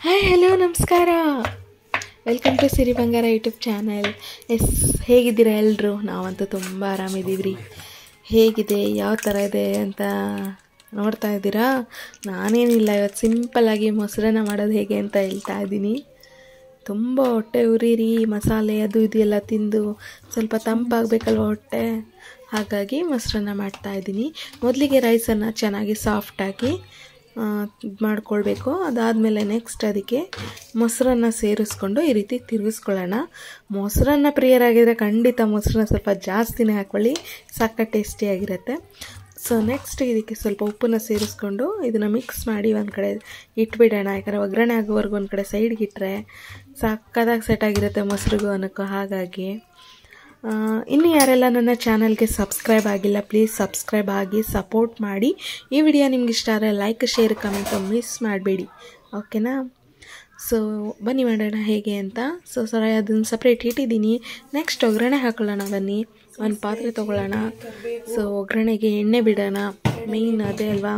hi hello ನಮಸ್ಕಾರ welcome to Siri Bangara YouTube channel S ಹೇಗಿದ್ದೀರಾ ಎಲ್ಲರೂ ನಾವಂತೂ ತುಂಬ ಆರಾಮಿದ್ದೀವಿ ರೀ ಹೇಗಿದೆ ಯಾವ ಥರ ಇದೆ ಅಂತ ನೋಡ್ತಾ ಇದ್ದೀರಾ ನಾನೇನಿಲ್ಲ ಇವತ್ತು ಸಿಂಪಲ್ಲಾಗಿ ಮೊಸರನ್ನ ಮಾಡೋದು ಹೇಗೆ ಅಂತ ಹೇಳ್ತಾ ಇದ್ದೀನಿ ತುಂಬ ಹೊಟ್ಟೆ ಉರಿರಿ ಮಸಾಲೆ ಅದು ಇದು ಎಲ್ಲ ತಿಂದು ಸ್ವಲ್ಪ ತಂಪಾಗಬೇಕಲ್ವ ಹೊಟ್ಟೆ ಹಾಗಾಗಿ ಮೊಸರನ್ನ ಮಾಡ್ತಾ ಇದ್ದೀನಿ ಮೊದಲಿಗೆ ರೈಸನ್ನು ಚೆನ್ನಾಗಿ ಸಾಫ್ಟಾಗಿ ಇದು ಮಾಡ್ಕೊಳ್ಬೇಕು ಅದಾದಮೇಲೆ ನೆಕ್ಸ್ಟ್ ಅದಕ್ಕೆ ಮೊಸರನ್ನ ಸೇರಿಸ್ಕೊಂಡು ಈ ರೀತಿ ತಿರುಗಿಸ್ಕೊಳ್ಳೋಣ ಮೊಸರನ್ನ ಪ್ರಿಯರಾಗಿದ್ದರೆ ಖಂಡಿತ ಮೊಸರನ್ನ ಸ್ವಲ್ಪ ಜಾಸ್ತಿನೇ ಹಾಕ್ಕೊಳ್ಳಿ ಸಕ್ಕ ಟೇಸ್ಟಿಯಾಗಿರುತ್ತೆ ಸೊ ನೆಕ್ಸ್ಟ್ ಇದಕ್ಕೆ ಸ್ವಲ್ಪ ಉಪ್ಪನ್ನು ಸೇರಿಸ್ಕೊಂಡು ಇದನ್ನು ಮಿಕ್ಸ್ ಮಾಡಿ ಒಂದು ಕಡೆ ಇಟ್ಬಿಡೋಣ ಯಾಕಂದರೆ ಒಗ್ಗರಣೆ ಆಗೋವರೆಗೂ ಒಂದು ಕಡೆ ಸೈಡ್ಗೆ ಇಟ್ಟರೆ ಸಕ್ಕದಾಗಿ ಸೆಟ್ ಆಗಿರುತ್ತೆ ಮೊಸರಿಗೂ ಅನ್ನೋಕ್ಕೂ ಹಾಗಾಗಿ ಇನ್ನು ಯಾರೆಲ್ಲ ನನ್ನ ಚಾನಲ್ಗೆ ಸಬ್ಸ್ಕ್ರೈಬ್ ಆಗಿಲ್ಲ ಪ್ಲೀಸ್ ಸಬ್ಸ್ಕ್ರೈಬ್ ಆಗಿ ಸಪೋರ್ಟ್ ಮಾಡಿ ಈ ವಿಡಿಯೋ ನಿಮ್ಗೆ ಇಷ್ಟ ಆದರೆ ಲೈಕ್ ಶೇರ್ ಕಮೆಂಟ್ ಮಿಸ್ ಮಾಡಬೇಡಿ ಓಕೆನಾ ಸೊ ಬನ್ನಿ ಮಾಡೋಣ ಹೇಗೆ ಅಂತ ಸೊ ಸರ ಅದನ್ನು ಸಪ್ರೇಟ್ ಇಟ್ಟಿದ್ದೀನಿ ನೆಕ್ಸ್ಟ್ ಒಗ್ಗರಣೆ ಹಾಕೊಳ್ಳೋಣ ಬನ್ನಿ ಒಂದು ಪಾತ್ರೆ ತೊಗೊಳ್ಳೋಣ ಸೊ ಒಗ್ಗರಣೆಗೆ ಎಣ್ಣೆ ಬಿಡೋಣ ಮೇಯ್ನ್ ಅದೇ ಅಲ್ವಾ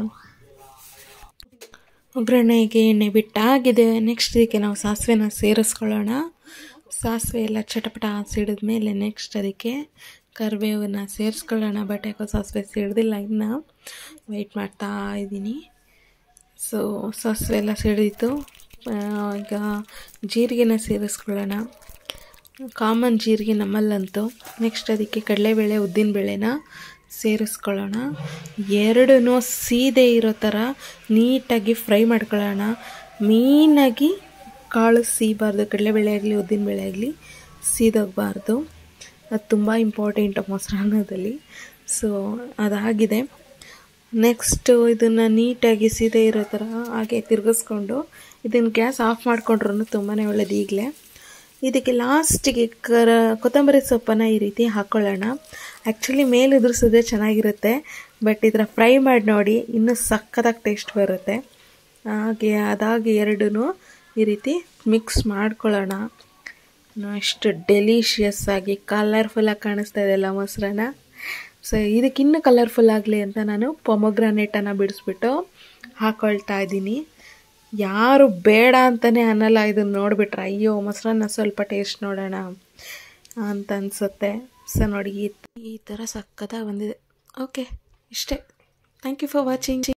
ಒಗ್ಗರಣೆಗೆ ಎಣ್ಣೆ ಬಿಟ್ಟಾಗಿದೆ ನೆಕ್ಸ್ಟ್ ಇದಕ್ಕೆ ನಾವು ಸಾಸಿವೆನ ಸೇರಿಸ್ಕೊಳ್ಳೋಣ ಸಾಸಿವೆ ಎಲ್ಲ ಚಟಪಟ ಸಿಡಿದ ಮೇಲೆ ನೆಕ್ಸ್ಟ್ ಅದಕ್ಕೆ ಕರಿಬೇವನ್ನ ಸೇರಿಸ್ಕೊಳ್ಳೋಣ ಬಟ್ ಯಾಕೋ ಸಾಸಿವೆ ಸಿಡ್ದಿಲ್ಲ ಇನ್ನು ವೆಯ್ಟ್ ಮಾಡ್ತಾ ಇದ್ದೀನಿ ಸೊ ಸಾಸಿವೆ ಎಲ್ಲ ಸಿಡಿತು ಈಗ ಜೀರಿಗೆನ ಸೇರಿಸ್ಕೊಳ್ಳೋಣ ಕಾಮನ್ ಜೀರಿಗೆ ನಮ್ಮಲ್ಲಂತೂ ನೆಕ್ಸ್ಟ್ ಅದಕ್ಕೆ ಕಡಲೆಬೇಳೆ ಉದ್ದಿನಬೇಳೆನ ಸೇರಿಸ್ಕೊಳ್ಳೋಣ ಎರಡೂ ಸೀದೆ ಇರೋ ಥರ ನೀಟಾಗಿ ಫ್ರೈ ಮಾಡ್ಕೊಳ್ಳೋಣ ಮೀನಾಗಿ ಕಾಳು ಸೀಬಾರ್ದು ಕಡಲೆಬೇಳೆ ಆಗಲಿ ಉದ್ದಿನಬೇಳೆ ಆಗಲಿ ಸೀದೋಗಬಾರ್ದು ಅದು ತುಂಬ ಇಂಪಾರ್ಟೆಂಟ್ ಮೊಸರನ್ನದಲ್ಲಿ ಸೊ ಅದಾಗಿದೆ ನೆಕ್ಸ್ಟು ಇದನ್ನು ನೀಟಾಗಿ ಸೀದೆ ಇರೋ ಥರ ಹಾಗೆ ತಿರುಗಿಸ್ಕೊಂಡು ಇದನ್ನು ಗ್ಯಾಸ್ ಆಫ್ ಮಾಡಿಕೊಂಡ್ರು ತುಂಬಾ ಒಳ್ಳೇದು ಈಗಲೇ ಇದಕ್ಕೆ ಲಾಸ್ಟಿಗೆ ಕರ ಕೊತ್ತಂಬರಿ ಸೊಪ್ಪನ್ನು ಈ ರೀತಿ ಹಾಕ್ಕೊಳ್ಳೋಣ ಆ್ಯಕ್ಚುಲಿ ಮೇಲೆ ಉದುರಿಸಿದ್ರೆ ಚೆನ್ನಾಗಿರುತ್ತೆ ಬಟ್ ಇದರ ಫ್ರೈ ಮಾಡಿ ನೋಡಿ ಇನ್ನೂ ಸಕ್ಕತ್ತಾಗಿ ಟೇಸ್ಟ್ ಬರುತ್ತೆ ಹಾಗೆ ಅದಾಗಿ ಎರಡೂ ಈ ರೀತಿ ಮಿಕ್ಸ್ ಮಾಡ್ಕೊಳ್ಳೋಣ ಎಷ್ಟು ಡೆಲಿಷಿಯಸ್ ಆಗಿ ಕಲರ್ಫುಲ್ಲಾಗಿ ಕಾಣಿಸ್ತಾ ಇದೆಯಲ್ಲ ಮೊಸರನ್ನ ಸೊ ಇದಕ್ಕೆ ಇನ್ನೂ ಕಲರ್ಫುಲ್ ಆಗಲಿ ಅಂತ ನಾನು ಪೊಮೊಗ್ರಾನೇಟನ್ನು ಬಿಡಿಸ್ಬಿಟ್ಟು ಹಾಕ್ಕೊಳ್ತಾ ಇದ್ದೀನಿ ಯಾರು ಬೇಡ ಅಂತಲೇ ಅನ್ನಲ್ಲ ಇದನ್ನು ನೋಡಿಬಿಟ್ರೆ ಅಯ್ಯೋ ಮೊಸರನ್ನ ಸ್ವಲ್ಪ ಟೇಸ್ಟ್ ನೋಡೋಣ ಅಂತ ಅನಿಸುತ್ತೆ ಸೊ ನೋಡಿ ಈ ಥರ ಸಕ್ಕತ್ತಾಗಿ ಬಂದಿದೆ ಓಕೆ ಇಷ್ಟೇ ಥ್ಯಾಂಕ್ ಯು ಫಾರ್ ವಾಚಿಂಗ್